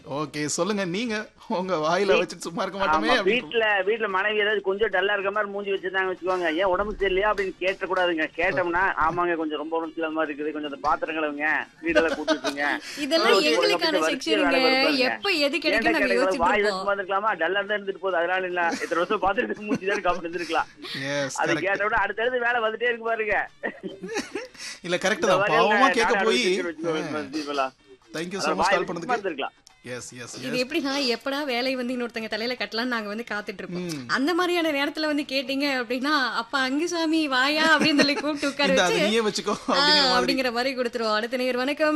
Okay சொல்லுங்க நீங்க உங்க வாயில வச்சுட்டு சும்மா இருக்க மாட்டோமே ஆமா, அப்படின்னு வீட்ல வீட்ல மனைவி ஏதாவது கொஞ்சம் டல்லா இருக்க மாதிரி மூஞ்சி வச்சிருந்தாங்க வச்சுக்கோங்க ஏன் உடம்பு சரியில்லையா அப்படின்னு கேட்ட கூடாதுங்க கேட்டோம்னா ஆமாங்க கொஞ்சம் ரொம்ப உடம்பு சரியில்லாத மாதிரி இருக்குது கொஞ்சம் அந்த பாத்திரம் கழுவுங்க வீடெல்லாம் கூட்டிட்டுங்க இதெல்லாம் கொஞ்சம் எங்களுக்கான கொஞ்சம் செக்ஷனுங்க வரிசையா வேலை பாருங்க. எப்ப எது ஏன்டா கிடைக்கும் நாங்க கேட்டீங்களா? யோசிச்சுட்டு வாய் இருப்போம் சும்மா இருந்துக்கலாமா டல்லா தான் இருந்துட்டு போகுது அதனால இல்ல இத்தனை வருஷம் பாத்துட்டு மூஞ்சி தான் கம்மி இருந்திருக்கலாம் எஸ் அது கரெக்ட் கேட்ட விட அடுத்தடுத்து வேலை வந்துட்டே இருக்கு பாருங்க இல்ல கரெக்ட் இந்த தான் மாதிரி பாவமா எல்லாம் கேட்க நானே போய் அனுபவிச்சிருக்கேன் வச்சுக்கோங்களேன். தேங்க்யூ அதான் so மச் வாய் கால் சும்மா பண்ணதுக்கு இருந்திருக்கலாம். எஸ் எஸ் இது எஸ் எப்படின்னா எப்படா வேலை வந்து இன்னொருத்தங்க தலையில கட்டலாம்னு நாங்க வந்து காத்துட்டு இருப்போம் அந்த மாதிரியான நேரத்துல வந்து கேட்டீங்க அப்படின்னா அப்ப அங்குசாமி வாயா அப்படின்னு சொல்லி கூப்பிட்டு உட்கார இந்த அதை வச்சு நீயே வச்சுக்கோ ஆ, அப்படிங்கிற மாதிரி அப்படிங்கிற மாதிரி கொடுத்துருவோம் அடுத்த நேர் வணக்கம்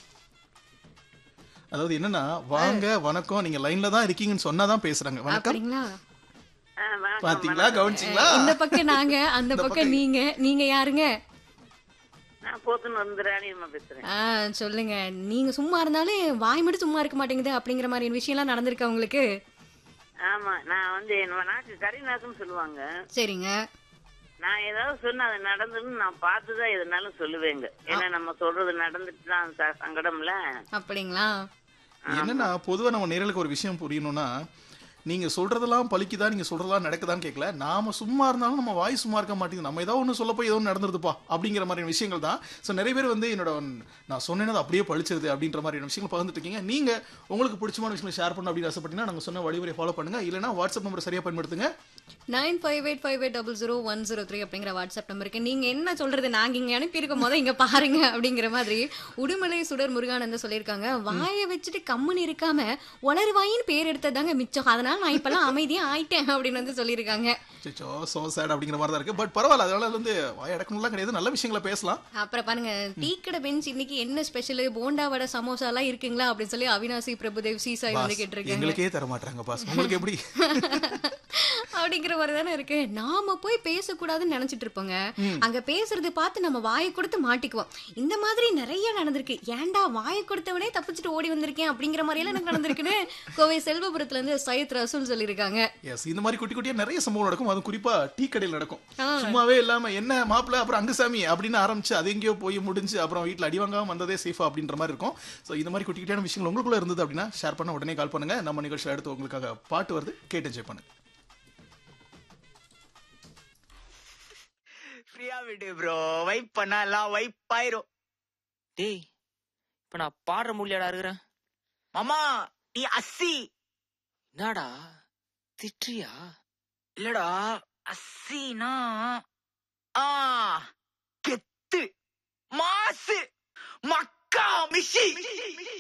அதாவது என்னன்னா வாங்க வணக்கம் நீங்க லைன்ல தான் இருக்கீங்கன்னு சொன்னாதான் பேசுறாங்க வணக்கம் அப்படிங்களா பாத்தீங்களா கவனிச்சிங்களா இந்த பக்கம் நாங்க அந்த பக்கம் நீங்க நீங்க யாருங்க நான் போத்துன்னு வந்து ராணியம்மா பேசுறேன் ஆ சொல்லுங்க நீங்க சும்மா இருந்தாலும் வாய் மட்டும் சும்மா இருக்க மாட்டேங்குது அப்படிங்கிற மாதிரி விஷயம்லாம் நடந்திருக்கா உங்களுக்கு ஆமா நான் வந்து என் நாக்கு கரிநாக்குன்னு சொல்லுவாங்க சரிங்க நான் ஏதாவது சொன்னா அது நடந்துன்னு நான் பார்த்துதான் எதுனாலும் சொல்லுவேங்க ஏன்னா நம்ம சொல்றது நடந்துட்டு தான் ச- சங்கடம்ல அப்படிங்களா என்னன்னா பொதுவா நம்ம நேரலுக்கு ஒரு விஷயம் புரியணும்னா நீங்க சொல்றதெல்லாம் பலிக்குதா நீங்க சொல்றதெல்லாம் நடக்குதான்னு கேட்கல நாம சும்மா இருந்தாலும் நம்ம வாய் சும்மா இருக்க மாட்டேங்குது நம்ம ஏதோ ஒன்று சொல்ல போய் ஏதோ ஒன்று நடந்துருதுப்பா அப்படிங்கிற மாதிரியான விஷயங்கள் தான் ஸோ நிறைய பேர் வந்து என்னோட நான் சொன்னேன்னு அது அப்படியே பழிச்சிருது அப்படின்ற மாதிரியான விஷயங்கள் பகிர்ந்துட்டு இருக்கீங்க நீங்க உங்களுக்கு பிடிச்சமான விஷயங்களை ஷேர் பண்ணணும் அப்படின்னு ஆசைப்பட்டீங்கன்னா நாங்க சொன்ன வழிமுறை ஃபாலோ பண்ணுங்க இல்லைன்னா வாட்ஸ்அப் நம்பர் சரியா பயன்படுத்துங்க nine five eight five eight double zero one zero three அப்படிங்கிற வாட்ஸ்அப் நம்பருக்கு நீங்க என்ன சொல்றது நாங்க இங்க அனுப்பியிருக்கும் போது இங்க பாருங்க அப்படிங்கிற மாதிரி உடுமலை சுடர் முருகானந்த சொல்லியிருக்காங்க வாயை வச்சுட்டு கம்முன்னு இருக்காம வளருவாயின்னு பேர் எடுத்ததாங்க மிச்சம் அதனால நான் இப்பெல்லாம் அமைதியா ஆயிட்டேன் அப்படின்னு வந்து சொல்லியிருக்காங்க சோ சோ சேட் அப்படிங்கிற மாதிரி தான் இருக்கு பட் பரவாயில்ல அதனால வந்து வாய் அடக்கணும்லாம் கிடையாது நல்ல விஷயங்களை பேசலாம் அப்புறம் பாருங்க டீ கடை பெஞ்ச் இன்னைக்கு என்ன ஸ்பெஷல் போண்டா வடை சமோசா எல்லாம் இருக்குங்களா அப்படின்னு சொல்லி அவினாசி பிரபுதேவ் சீசாய் வந்து பாஸ், கேட்டிருக்காங்க எங்களுக்கே தர மாட்டாங்க பாஸ் உங்களுக்கு எப்படி அப்படிங்கிற மாதிரி தானே இருக்கு நாம போய் பேசக்கூடாதுன்னு நினைச்சிட்டு இருப்போங்க அங்க பேசுறது பார்த்து நம்ம வாயை கொடுத்து மாட்டிக்குவோம் இந்த மாதிரி நிறைய நடந்திருக்கு ஏன்டா வாயை கொடுத்தவனே தப்பிச்சுட்டு ஓடி வந்திருக்கேன் அப்படிங்கிற மாதிரி எல்லாம் எனக்கு நடந்திருக்குன்னு கோவை செல்வபுரத்துல இருந்து சையத் ரசூல் சொல்லியிருக்காங்க எஸ் இந்த மாதிரி குட்டி குட்டியா நிறைய சம்பவம் நடக்கும் அதுவும் குறிப்பா டீ கடையில் நடக்கும் சும்மாவே இல்லாம என்ன மாப்பிள்ள அப்புறம் அங்குசாமி அப்படின்னு ஆரம்பிச்சு அது எங்கேயோ போய் முடிஞ்சு அப்புறம் வீட்ல அடி வாங்காம வந்ததே சேஃபா அப்படின்ற மாதிரி இருக்கும் சோ இந்த மாதிரி குட்டி குட்டியான விஷயங்கள் உங்களுக்குள்ள இருந்தது அப்படின்னா ஷேர் பண்ண உடனே கால் பண்ணுங்க நம்ம நிகழ்ச்சியில் அடுத்து உங்களுக்காக பாட்டு வருது கேட்டு என்ஜாய் பண்ணுங்க ஃப்ரீயா விடு ப்ரோ வைப் பண்ணா எல்லாம் வைப் ஆயிரும் டேய் இப்ப நான் பாடுற முடியாடா இருக்கிறேன் மாமா நீ அஸ்ஸி என்னடா திட்டுறியா இல்லடா அஸ்ஸினா ஆ கெத்து மாசு மக்கா மிஷி